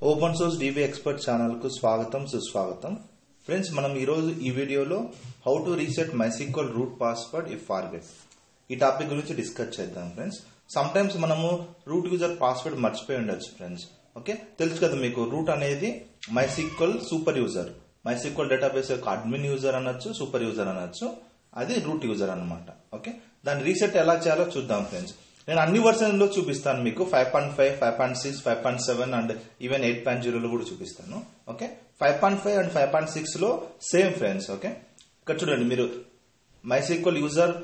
open source DB expert channel కు స్వాగతం సుస్వాగతం ఫ్రెండ్స్ మనం ఈరోజు ఈ వీడియోలో how to reset MySQL root password if forget ఈ టాపిక్ గురించి డిస్కస్ చేద్దాం ఫ్రెండ్స్ సమ్ టైమ్స్ మనము రూట్ యూజర్ పాస్వర్డ్ మర్చిపోయి ఉండొచ్చు ఫ్రెండ్స్ ఓకే తెలుసు కదా మీకు రూట్ అనేది MySQL super user MySQL database యొక్క అడ్మిన్ యూజర్ అనొచ్చు సూపర్ యూజర్ అనొచ్చు అది రూట్ యూజర్ అనమాట ఓకే దాన్ని రీసెట్ ఎలా చేయాలో చూద్దాం ఫ్రెండ్స్ నేను అన్ని వర్షన్ లో చూపిస్తాను మీకు five point five five point six five point seven and even eight point జీరోలో కూడా చూపిస్తాను okay five point five and five point six లో సేమ్ ఫ్రెండ్స్ ఓకే ఇక్కడ చూడండి మీరు మైసీక్వల్ యూజర్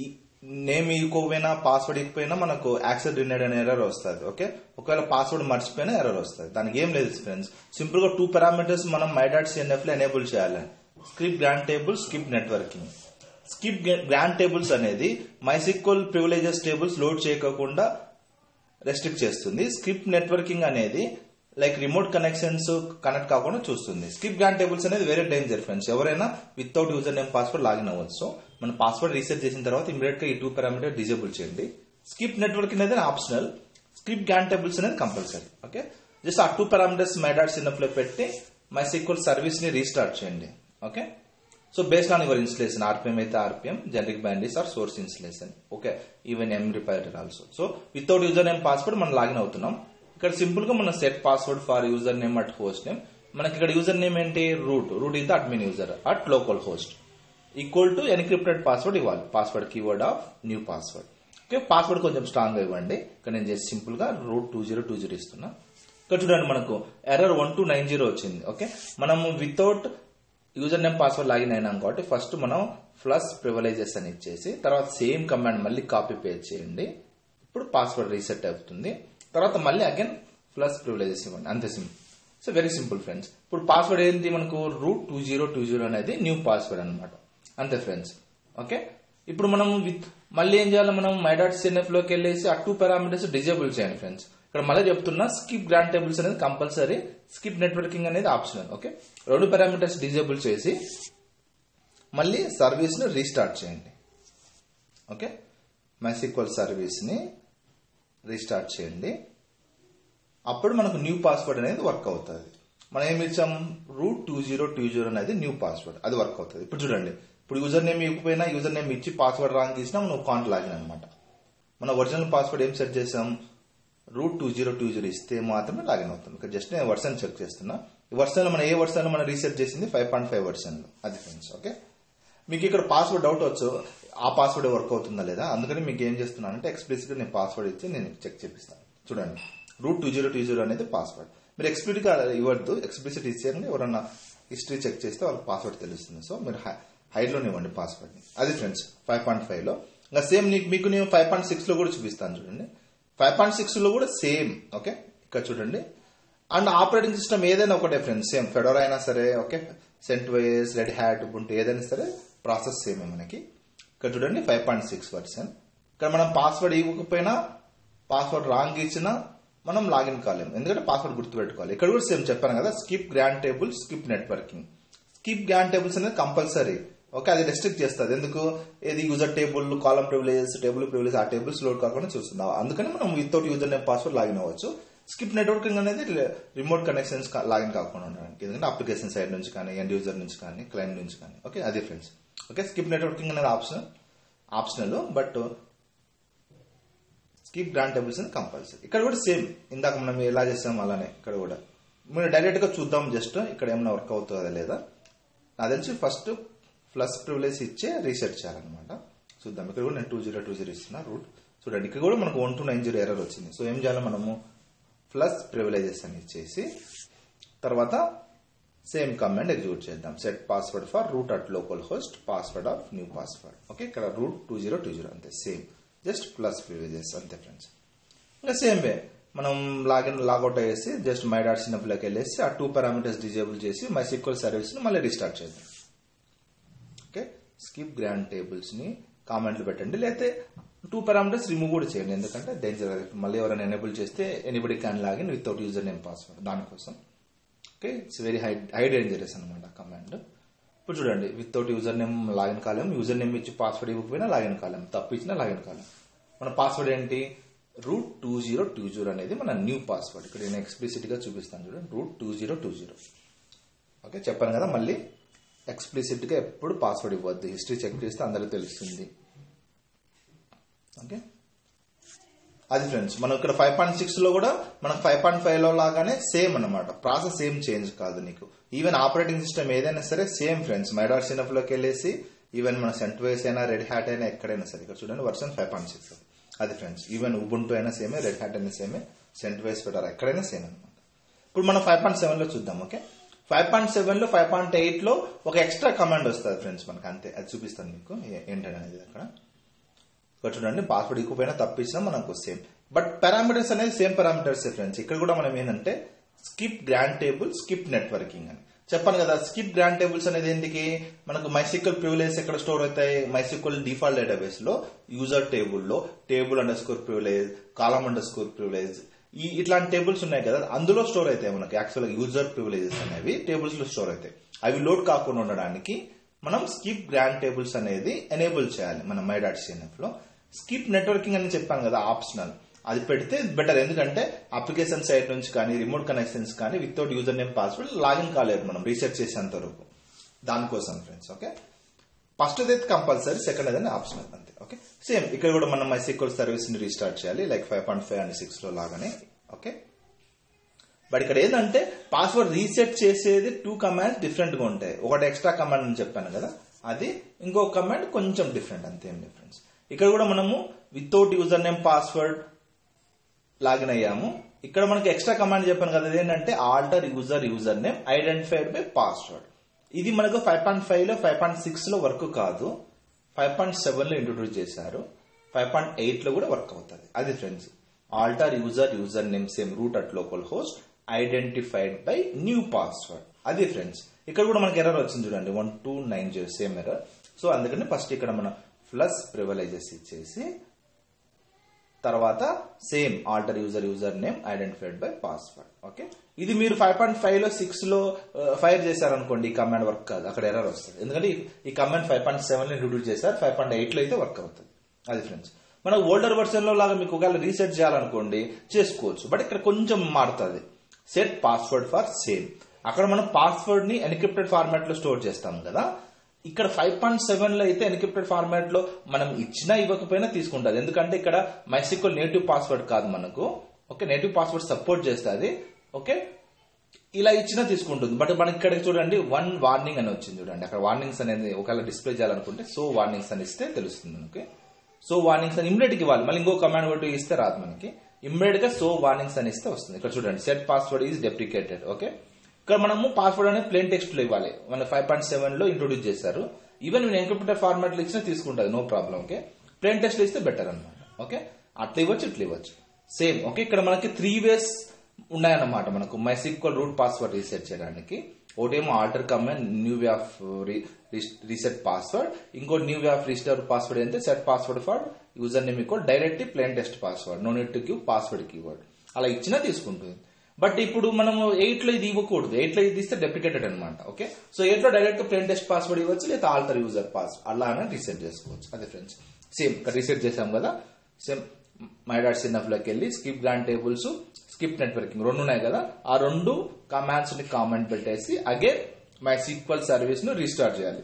నేమ్ ఇవ్వకపోయినా పాస్వర్డ్ ఇవ్వకపోయినా మనకు యాక్సెస్ డినైడ్ అనే ఎర్రర్ వస్తుంది ఓకే ఒకవేళ పాస్వర్డ్ మర్చిపోయినా ఎర్రర్ వస్తుంది దానికి ఏం లేదు ఫ్రెండ్స్ సింపుల్ గా టూ పారామీటర్స్ మనం మైడాట్ సిఎన్ఎఫ్ లో ఎనేబుల్ చేయాలి skip grant table skip networking skip grant tables అనేది మైసిక్వల్ ప్రివిలేజెస్ టేబుల్స్ లోడ్ చేయకుండా రెస్ట్రిక్ట్ చేస్తుంది స్క్రిప్ట్ నెట్వర్కింగ్ అనేది లైక్ రిమోట్ కనెక్షన్స్ కనెక్ట్ కాకుండా చూస్తుంది స్కిప్ గ్రాండ్ టేబుల్స్ అనేది వేరే డేంజర్ ఫ్రెండ్స్ ఎవరైనా without user name password login అవ్వచ్చు మన పాస్వర్డ్ రీసెట్ చేసిన తర్వాత ఇమీడియట్ గా ఈ టూ పారామీటర్ డిజేబుల్ చేయండి స్కిప్ నెట్వర్క్ అనేది ఆప్షనల్ స్కిప్ గ్రాండ్ టేబుల్స్ అనేది కంపల్సరీ ఓకే జస్ట్ ఆ టూ పారామీటర్స్ మైడాట్ సిన్ఎఫ్ లో పెట్టి మైసిక్వల్ సర్వీస్ ని రీస్టార్ట్ చేయండి okay so based on your installation RPM అయితే RPM generic binaries or source installation okay even M repair also so without user name password మనం login అవుతున్నాం ఇక్కడ simple గా మన set password for user name at host name మనకి ఇక్కడ user name ఏంటి root root is the admin user at local host equal to encrypted password ఇవ్వాలి password keyword of new password okay password కొంచెం strong గా ఇవ్వండి ఇక్కడ నేను చేసి సింపుల్ గా root two zero two zero ఇస్తున్నా ఇక్కడ చూడండి మనకు error one two nine zero వచ్చింది ఓకే మనము without user name password login అయినాం కాబట్టి ఫస్ట్ మనం ప్లస్ ప్రివలైజెస్ అని ఇచ్చేసి తర్వాత సేమ్ కమాండ్ మళ్ళీ కాపీ పేస్ట్ చేయండి ఇప్పుడు పాస్వర్డ్ రీసెట్ అవుతుంది తర్వాత మళ్ళీ అగైన్ ప్లస్ ప్రివలైజెస్ ఇవ్వండి అంతే simple so very simple friends ఇప్పుడు పాస్వర్డ్ ఏంటి మనకు root two zero two zero అనేది న్యూ పాస్వర్డ్ అనమాట అంతే ఫ్రెండ్స్ ఓకే ఇప్పుడు మనం విత్ మళ్ళీ ఏం చేయాలి మనం మైడాట్ సిఎన్ఎఫ్ లోకి వెళ్ళేసి ఆ టూ పారామీటర్స్ డిజేబుల్ చేయండి ఫ్రెండ్స్ ఇక్కడ మళ్ళీ చెప్తున్నా స్కిప్ గ్రాండ్ టేబుల్స్ అనేది కంపల్సరీ స్కిప్ నెట్వర్కింగ్ అనేది ఆప్షనల్ ఓకే రెండు పారామీటర్స్ డిజేబుల్ చేసి మళ్ళీ సర్వీస్ ను రీస్టార్ట్ చేయండి ఓకే మైసిక్వల్ సర్వీస్ ని రీస్టార్ట్ చేయండి అప్పుడు మనకు న్యూ పాస్వర్డ్ అనేది వర్క్ అవుతుంది మనం ఏమి ఇచ్చాం root two zero two zero అనేది న్యూ పాస్వర్డ్ అది వర్క్ అవుతుంది ఇప్పుడు చూడండి ఇప్పుడు యూజర్ నేమ్ ఇవ్వకపోయినా యూజర్ నేమ్ ఇచ్చి పాస్వర్డ్ రాంగ్ ఇచ్చినా మనం అకౌంట్ లాగిన్ అనమాట మన ఒరిజినల్ పాస్వర్డ్ ఏం సెట్ చేసాం root two zero two zero ఇస్తే మాత్రమే లాగిన్ అవుతాం ఇక్కడ జస్ట్ నేను వర్షన్ చెక్ చేస్తున్నా ఈ వర్షన్ లో మనం ఏ వర్షన్ లో మనం రీసెట్ చేసింది ఫైవ్ పాయింట్ ఫైవ్ వర్షన్ లో అది ఫ్రెండ్స్ ఓకే మీకు ఇక్కడ పాస్వర్డ్ డౌట్ వచ్చు ఆ పాస్వర్డ్ వర్క్ అవుతుందా లేదా అందుకని మీకు ఏం చేస్తున్నాను అంటే ఎక్స్ప్రెస్ గా నేను పాస్వర్డ్ ఇచ్చి నేను చెక్ చేపిస్తాను చూడండి root two zero two zero అనేది పాస్వర్డ్ మీరు ఎక్స్ప్లిసిట్ గా ఇవ్వద్దు ఎక్స్ప్లిసిట్ ఇచ్చారని ఎవరన్నా హిస్టరీ చెక్ చేస్తే వాళ్ళకి పాస్వర్డ్ తెలుస్తుంది సో మీరు హైడ్ లోనే ఇవ్వండి పాస్వర్డ్ ని అది ఫ్రెండ్స్ ఫైవ్ పాయింట్ ఫైవ్ లో ఇంకా సేమ్ మీకు నేను ఫైవ్ పాయింట్ సిక్స్ లో కూడా చూపిస్తాను చూడండి ఫైవ్ పాయింట్ సిక్స్ లో కూడా సేమ్ ఓకే ఇక్కడ చూడండి అండ్ ఆపరేటింగ్ సిస్టమ్ ఏదైనా ఒకటే ఫ్రెండ్స్ సేమ్ ఫెడోరా అయినా సరే ఓకే సెంట్ వైస్ రెడ్ హ్యాట్ ఉంటే ఏదైనా సరే ప్రాసెస్ సేమ్ మనకి ఇక్కడ చూడండి ఫైవ్ పాయింట్ సిక్స్ వర్షన్ ఇక్కడ మనం పాస్వర్డ్ ఇవ్వకపోయినా పాస్వర్డ్ రాంగ్ ఇచ్చినా మనం లాగిన్ కాలేము ఎందుకంటే పాస్వర్డ్ గుర్తుపెట్టుకోవాలి ఇక్కడ కూడా సేమ్ చెప్పాను కదా skip grant table skip networking skip grant tables అనేది కంపల్సరీ ఓకే అది రెస్ట్రిక్ట్ చేస్తుంది ఎందుకు ఏది user table column privileges table privilege ఆ టేబుల్స్ లోడ్ కాకుండా చూస్తున్నాం అందుకని మనం without user name password login అవ్వచ్చు స్కిప్ నెట్వర్కింగ్ అనేది రిమోట్ కనెక్షన్స్ లాగిన్ కాకుండా ఉండడానికి ఎందుకంటే అప్లికేషన్ సైడ్ నుంచి కానీ ఎండ్ యూజర్ నుంచి కానీ క్లయింట్ నుంచి కానీ ఓకే అదే ఫ్రెండ్స్ ఓకే స్కిప్ నెట్వర్కింగ్ అనేది optional optional but skip grant tables అనేది కంపల్సరీ ఇక్కడ కూడా సేమ్ ఇందాక మనం ఎలా చేసాం అలానే ఇక్కడ కూడా మీరు డైరెక్ట్ గా చూద్దాం జస్ట్ ఇక్కడ ఏమైనా వర్క్ అవుతుందా లేదా నాకు తెలిసి ఫస్ట్ ప్లస్ ప్రివిలేజ్ ఇచ్చే రీసెట్ చేయాలన్నమాట చూద్దాం ఇక్కడ కూడా నేను టూ జీరో టూ జీరో ఇస్తున్నా రూట్ చూడండి ఇక్కడ కూడా మనకు one two nine zero error వచ్చింది సో ఏం చేయాలి మనము ప్లస్ ప్రివిలేజెస్ అని ఇచ్చేసి తర్వాత సేమ్ కమాండ్ ఎగ్జిక్యూట్ చేద్దాం set password for root at local host password of new password okay ఇక్కడ root two zero two zero అంతే సేమ్ జస్ట్ ప్లస్ ప్రివిలేజెస్ అంతే ఫ్రెండ్స్ ఇంకా సేమ్ వే మనం లాగిన్ లాగౌట్ అయ్యేసి జస్ట్ మై డాట్ సినప్లోకి వెళ్ళేసి ఆ టూ పారామీటర్స్ డిజేబుల్ చేసి మై సీక్వల్ సర్వీస్ ని మళ్ళీ రీస్టార్ట్ చేద్దాం ఓకే స్కిప్ గ్రాండ్ టేబుల్స్ ని కామెంట్లు పెట్టండి లేకపోతే టూ పారామీటర్స్ రిమూవ్ కూడా చేయండి ఎందుకంటే డేంజర్ మళ్ళీ ఎవరైనా ఎనేబుల్ చేస్తే anybody can login without user name password దానికోసం okay it's very high high dangerous అనమాట కమాండ్ ఇప్పుడు చూడండి వితౌట్ యూజర్ నేమ్ లాగిన్ కాలేము యూజర్ నేమ్ ఇచ్చి పాస్వర్డ్ ఇవ్వకపోయినా లాగిన్ కాలేము తప్పు ఇచ్చినా లాగిన్ కాలేము మన పాస్వర్డ్ ఏంటి root two zero two zero అనేది మన న్యూ పాస్వర్డ్ ఇక్కడ నేను explicit గా చూపిస్తాను చూడండి root two zero two zero okay చెప్పాను కదా మళ్ళీ explicit గా ఎప్పుడు పాస్వర్డ్ ఇవ్వద్దు హిస్టరీ చెక్ చేస్తే అందరికీ తెలుస్తుంది ఓకే అది ఫ్రెండ్స్ మనం ఇక్కడ ఫైవ్ పాయింట్ సిక్స్ లో కూడా మనకు ఫైవ్ పాయింట్ ఫైవ్ లో లాగానే సేమ్ అన్నమాట ప్రాసెస్ ఏం చేంజ్ కాదు నీకు ఈవెన్ ఆపరేటింగ్ సిస్టమ్ ఏదైనా సరే సేమ్ ఫ్రెండ్స్ మైడాట్ సినఫ్ లోకి వెళ్ళేసి ఈవెన్ మన సెంట్ వేస్ అయినా రెడ్ హ్యాట్ అయినా ఎక్కడైనా సరే ఇక్కడ చూడండి వర్షన్ ఫైవ్ పాయింట్ సిక్స్ అది ఫ్రెండ్స్ ఈవెన్ ఉబుంటూ అయినా సేమే రెడ్ హ్యాట్ అయినా సేమే సెంట్ వేస్ పెట్టారు ఎక్కడైనా సేమ్ అనమాట ఇప్పుడు మనం ఫైవ్ పాయింట్ సెవెన్ లో చూద్దాం ఓకే ఫైవ్ పాయింట్ సెవెన్ లో ఫైవ్ పాయింట్ ఎయిట్ లో ఒక ఎక్స్ట్రా కమాండ్ వస్తుంది ఫ్రెండ్స్ మనకు అంతే అది చూపిస్తాను మీకు ఏ- ఏంటనేది అక్కడ ఇక్కడ చూడండి పాస్వర్డ్ ఇక్కుపోయినా తప్పించినా మనకు సేమ్ బట్ పారామీటర్స్ అనేది సేమ్ పారామీటర్స్ ఫ్రెండ్స్ ఇక్కడ కూడా మనం ఏంటంటే skip grant table skip networking అని చెప్పాను కదా స్కిప్ గ్రాండ్ టేబుల్స్ అనేది ఎందుకు మనకు మైసికల్ ప్రివిలేజ్ ఎక్కడ స్టోర్ అవుతాయి మైసికల్ డిఫాల్ట్ డేటాబేస్ లో యూజర్ టేబుల్లో table underscore privilege column underscore privilege ఈ ఇట్లాంటి టేబుల్స్ ఉన్నాయి కదా అందులో స్టోర్ అవుతాయి మనకి యాక్చువల్ యూజర్ ప్రివిలేజెస్ అనేవి టేబుల్స్ లో స్టోర్ అవుతాయి అవి లోడ్ కాకుండా ఉండడానికి మనం స్కిప్ గ్రాండ్ టేబుల్స్ అనేది ఎనేబుల్ చేయాలి మన మై డాట్ సిఎన్ఎఫ్ లో స్కిప్ నెట్వర్కింగ్ అని చెప్పాను కదా ఆప్షనల్ అది పెడితే బెటర్ ఎందుకంటే అప్లికేషన్ సైడ్ నుంచి కానీ రిమోట్ కనెక్షన్స్ కానీ without user name password login కాలేదు మనం రీసెర్చ్ చేసేంత వరకు దానికోసం ఫ్రెండ్స్ ఓకే ఫస్ట్ అయితే కంపల్సరీ సెకండ్ అయితే ఆప్షనల్ అంతే ఓకే సేమ్ ఇక్కడ కూడా మనం మైసీక్వల్ సర్వీస్ ని రీస్టార్ట్ చేయాలి like five point five and six లో లాగానే ఓకే బట్ ఇక్కడ ఏంటంటే పాస్వర్డ్ రీసెట్ చేసేది టూ కమాండ్స్ డిఫరెంట్ గా ఉంటాయి ఒకటి ఎక్స్ట్రా కమాండ్ అని చెప్పాను కదా అది ఇంకో కమాండ్ కొంచెం డిఫరెంట్ అంతేం డిఫరెన్స్ ఇక్కడ కూడా మనము without user name password login అయ్యాము ఇక్కడ మనకి ఎక్స్ట్రా కమాండ్ చెప్పాను కదా ఏంటంటే alter user user name identified by password ఇది మనకు ఫైవ్ పాయింట్ ఫైవ్ లో ఫైవ్ పాయింట్ సిక్స్ లో వర్క్ కాదు ఫైవ్ పాయింట్ సెవెన్ లో ఇంట్రొడ్యూస్ చేశారు ఫైవ్ పాయింట్ ఎయిట్ లో కూడా వర్క్ అవుతుంది అది friends alter user user name same root at local host identified by new password అది ఫ్రెండ్స్ ఇక్కడ కూడా మనకి ఎర్రర్ వచ్చింది చూడండి one two nine zero same error so అందుకని ఫస్ట్ ఇక్కడ మనం ప్లస్ ప్రివలైజెస్ ఇచ్చేసి తర్వాత same alter user user name identified by password okay ఇది మీరు ఫైవ్ పాయింట్ ఫైవ్ లో సిక్స్ లో ఫైర్ చేశారనుకోండి ఈ కమాండ్ వర్క్ కాదు అక్కడ ఎర్రర్ వస్తుంది ఎందుకంటే ఈ- ఈ కమాండ్ ఫైవ్ పాయింట్ సెవెన్ లో ఇంట్రొడ్యూస్ చేశారు ఫైవ్ పాయింట్ ఎయిట్ లో అయితే వర్క్ అవుతుంది అది ఫ్రెండ్స్ మనం ఓల్డర్ వర్షన్ లో లాగా మీకు ఒకవేళ రీసెట్ చేయాలనుకోండి చేసుకోవచ్చు బట్ ఇక్కడ కొంచెం మారుతుంది సెట్ పాస్వర్డ్ ఫర్ సేమ్ అక్కడ మనం పాస్వర్డ్ ని ఎన్క్రిప్టెడ్ ఫార్మాట్ లో స్టోర్ చేస్తాం కదా ఇక్కడ ఫైవ్ పాయింట్ సెవెన్ లో అయితే ఎన్క్రిప్టెడ్ ఫార్మాట్ లో మనం ఇచ్చినా ఇవ్వకపోయినా తీసుకుంటుంది ఎందుకంటే ఇక్కడ మైసికల్ నేటివ్ పాస్వర్డ్ కాదు మనకు ఓకే నేటివ్ పాస్వర్డ్ సపోర్ట్ చేస్తుంది ఓకే ఇలా ఇచ్చినా తీసుకుంటుంది బట్ మనకి ఇక్కడ చూడండి వన్ వార్నింగ్ అని వచ్చింది చూడండి అక్కడ వార్నింగ్స్ అనేది ఒకవేళ డిస్ప్లే చేయాలనుకుంటే సో వార్నింగ్స్ అని ఇస్తే తెలుస్తుంది మనకి సో వార్నింగ్స్ అని ఇమ్మీడియట్ ఇవ్వాలి మళ్ళీ ఇంకో కమాండ్ కొట్టి ఇస్తే రాదు మనకి ఇమ్మీడియట్ గా సో వార్నింగ్స్ అని ఇస్తే వస్తుంది ఇక్కడ చూడండి set password is deprecated okay ఇక్కడ మనము పాస్వర్డ్ అనేది ప్లేన్ టెక్స్ట్ లో ఇవ్వాలి మన ఫైవ్ పాయింట్ సెవెన్ లో ఇంట్రొడ్యూస్ చేశారు ఈవెన్ నేను ఎన్క్రిప్టెడ్ ఫార్మాట్ లో ఇచ్చినా తీసుకుంటుంది no problem okay plain text లో ఇస్తే బెటర్ అనమాట ఓకే అట్లా ఇవ్వచ్చు ఇట్లా ఇవ్వచ్చు సేమ్ ఓకే ఇక్కడ మనకి త్రీ వేస్ ఉన్నాయన్నమాట మనకు మైసిక్వల్ రూట్ పాస్వర్డ్ రీసెట్ చేయడానికి ఒకటేమో alter command new way of reset password ఇంకో new way of register password అయితే set password for user name equal direct plain text password no need give password keyword అలా ఇచ్చినా తీసుకుంటుంది but ఇప్పుడు మనము eight లో ఇది ఇవ్వకూడదు ఎయిట్ లో ఇది ఇస్తే డెప్రికేటెడ్ అనమాట ఓకే సో ఎయిట్ లో డైరెక్ట్ ప్లేన్ టెస్ట్ పాస్వర్డ్ ఇవ్వచ్చు లేదా ఆల్టర్ యూజర్ పాస్ అలానే రీసెట్ చేసుకోవచ్చు అదే ఫ్రెండ్స్ సేమ్ ఇక్కడ రీసెట్ చేసాం కదా సేమ్ మై డాట్ సిన్ఎఫ్ లోకి వెళ్ళి skip grant tables skip networking రెండు ఉన్నాయి కదా ఆ రెండు కమాండ్స్ ని కామెంట్ పెట్టేసి అగైన్ మై సీక్వల్ సర్వీస్ ను రీస్టార్ట్ చేయాలి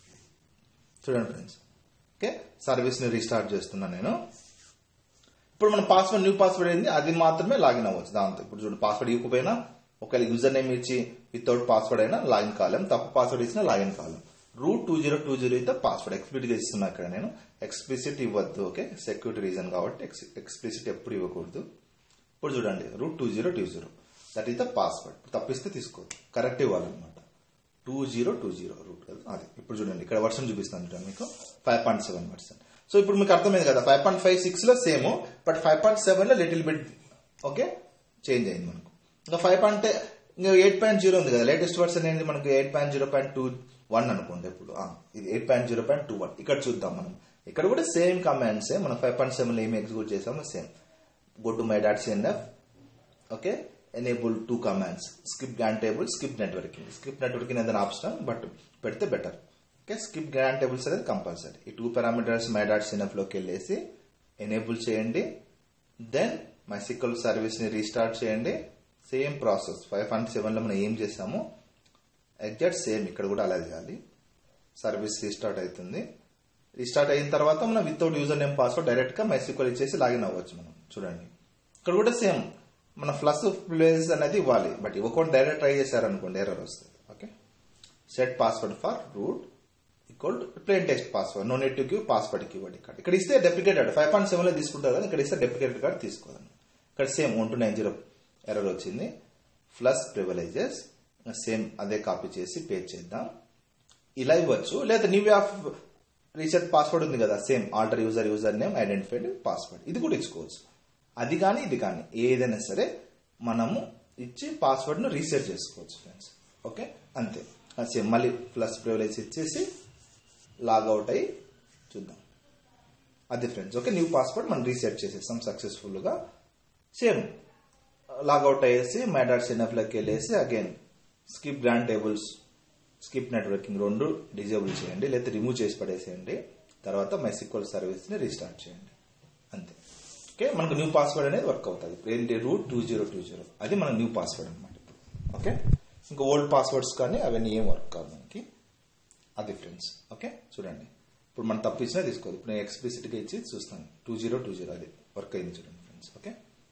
చూడండి ఫ్రెండ్స్ ఓకే సర్వీస్ ని రీస్టార్ట్ చేస్తున్నా నేను ఇప్పుడు మన పాస్వర్డ్ న్యూ పాస్వర్డ్ ఏంది అది మాత్రమే లాగిన్ అవ్వచ్చు దాంతో ఇప్పుడు చూడు పాస్వర్డ్ ఇవ్వకపోయినా ఒకవేళ యూజర్ నేమ్ ఇచ్చి వితౌట్ పాస్వర్డ్ అయినా లాగిన్ కాలేం తప్పు పాస్వర్డ్ ఇచ్చినా లాగిన్ కాలేం root two zero two zero అయితే పాస్వర్డ్ ఎక్స్ప్లిసిట్ ఇస్తున్నా ఇక్కడ నేను ఎక్స్ప్లిసిట్ ఇవ్వద్దు ఓకే సెక్యూరిటీ రీజన్ కాబట్టి ఎక్స్ప్లిసిట్ ఎప్పుడు ఇవ్వకూడదు ఇప్పుడు చూడండి root two zero two zero that is the password తప్పిస్తే తీసుకోవద్దు కరెక్ట్ ఇవ్వాలన్నమాట two zero two zero root కదా అది ఇప్పుడు చూడండి ఇక్కడ వర్షన్ చూపిస్తాను చూడండి మీకు five point seven version so ఇప్పుడు మీకు అర్థమైంది కదా ఫైవ్ పాయింట్ ఫైవ్ సిక్స్ లో same but five point seven లో లిటిల్ బిట్ ఓకే చేంజ్ అయింది మనకు ఇంకా ఫైవ్ పాయింట్ ఇంకా ఎయిట్ పాయింట్ జీరో ఉంది కదా లేటెస్ట్ వర్షన్ ఏంటి మనకు eight point zero point two one అనుకోండి ఇప్పుడు ఆ, ఇది eight point zero point two one ఇక్కడ చూద్దాం మనం ఇక్కడ కూడా సేమ్ కమాండ్స్ మనం ఫైవ్ పాయింట్ సెవెన్ లో ఏమి ఎగ్జిక్యూట్ చేసామో same go to my dot C N F okay enable two commands skip grant table skip networking skip networking అనేది ఆప్షన్ బట్ పెడితే better okay skip grant tables అనేది కంపల్సరీ ఈ two parameters my dot C N F లోకి వెళ్ళేసి enable చేయండి then మైసికల్ సర్వీస్ని restart చేయండి same process five point సెవెన్లో మనం ఏం చేసామో ఎగ్జాక్ట్ సేమ్ ఇక్కడ కూడా అలా చేయాలి సర్వీస్ రీస్టార్ట్ అవుతుంది రీస్టార్ట్ అయిన తర్వాత మనం వితౌట్ యూజర్ నేమ్ పాస్వర్డ్ డైరెక్ట్గా మైసికల్ ఇచ్చేసి లాగిన్ అవ్వచ్చు మనం చూడండి ఇక్కడ కూడా సేమ్ మన ప్లస్ ప్లేస్ అనేది ఇవ్వాలి బట్ ఇవ్వకుండా డైరెక్ట్ ట్రై చేశారనుకోండి ఎర్రర్ వస్తుంది okay set password for root equal plain text password no need to give password కి ఇవ్వండి ఇక్కడ ఇక్కడ ఇస్తే డెప్లికేటెడ్ ఫైవ్ పాయింట్ సెవెన్ లో తీసుకుంటారు కదా ఇక్కడ ఇస్తే డెప్లికేటెడ్ కార్డ్ తీసుకోదండి ఇక్కడ same one two nine zero error వచ్చింది ప్లస్ ప్రివిలైజెస్ సేమ్ అదే కాపీ చేసి పే చేద్దాం ఇలా ఇవ్వచ్చు లేదా న్యూ ఆఫ్ రీసెట్ పాస్వర్డ్ ఉంది కదా same alter user user name identified password ఇది కూడా ఇచ్చుకోవచ్చు అది కానీ ఇది కానీ ఏదైనా సరే మనము ఇచ్చి పాస్వర్డ్ ను రీసెట్ చేసుకోవచ్చు ఫ్రెండ్స్ ఓకే అంతే సేమ్ మళ్ళీ ప్లస్ ప్రివిలేజ్ ఇచ్చేసి లాగౌట్ అయ్యి చూద్దాం అది ఫ్రెండ్స్ ఓకే న్యూ పాస్వర్డ్ మనం రీసెట్ చేసేస్తాం సక్సెస్ఫుల్ గా సేమ్ లాగౌట్ అయ్యేసి మై డాట్ సినఫ్లోకి వెళ్ళేసి again skip grant tables skip networking రెండు డిజేబుల్ చేయండి లేదా రిమూవ్ చేసి పడేసేయండి తర్వాత మైసిక్వల్ సర్వీస్ ని రీస్టార్ట్ చేయండి అంతే ఓకే మనకు న్యూ పాస్వర్డ్ అనేది వర్క్ అవుతుంది ఏంటి root two zero two zero అది మన న్యూ పాస్వర్డ్ అనమాట ఇప్పుడు ఓకే ఇంకా ఓల్డ్ పాస్వర్డ్స్ కానీ అవన్నీ ఏం వర్క్ కాదు మనకి అది ఫ్రెండ్స్ ఓకే చూడండి ఇప్పుడు మనం తప్పు ఇచ్చినా తీసుకోదు ఇప్పుడు నేను ఎక్స్ప్లిసిట్గా ఇచ్చి చూస్తాను టూ జీరో టూ జీరో అది వర్క్ అయింది చూడండి ఫ్రెండ్స్ ఓకే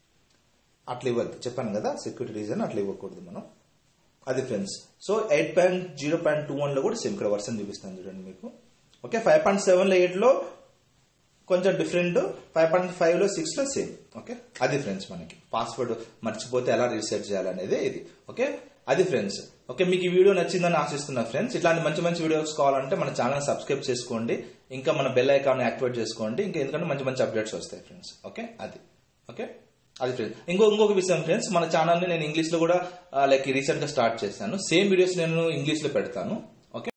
అట్లా ఇవ్వద్దు చెప్పాను కదా సెక్యూరిటీ రీజన్ అట్లా ఇవ్వకూడదు మనం అది friends so eight point zero point two one లో కూడా సేమ్ ఇక్కడ వర్షన్ చూపిస్తాను చూడండి మీకు ఓకే ఫైవ్ పాయింట్ సెవెన్ లో ఎయిట్ లో కొంచెం డిఫరెంట్ ఫైవ్ పాయింట్ ఫైవ్ లో సిక్స్ లో సేమ్ ఓకే అది ఫ్రెండ్స్ మనకి పాస్వర్డ్ మర్చిపోతే ఎలా రీసెట్ చేయాలనేది ఇది ఓకే అది ఫ్రెండ్స్ ఓకే మీకు ఈ వీడియో నచ్చిందని ఆశిస్తున్నా ఫ్రెండ్స్ ఇట్లాంటి మంచి మంచి వీడియోస్ కావాలంటే మన ఛానల్ సబ్స్క్రైబ్ చేసుకోండి ఇంకా మన బెల్ ఐకాన్ యాక్టివేట్ చేసుకోండి ఇంకా ఎందుకంటే మంచి మంచి అప్డేట్స్ వస్తాయి ఫ్రెండ్స్ ఓకే అది ఓకే అది ఫ్రెండ్స్ ఇంకో ఇంకొక విషయం ఫ్రెండ్స్ మన ఛానల్ ని నేను ఇంగ్లీష్ లో కూడా లైక్ రీసెంట్ గా స్టార్ట్ చేశాను సేమ్ వీడియోస్ నేను ఇంగ్లీష్ లో పెడతాను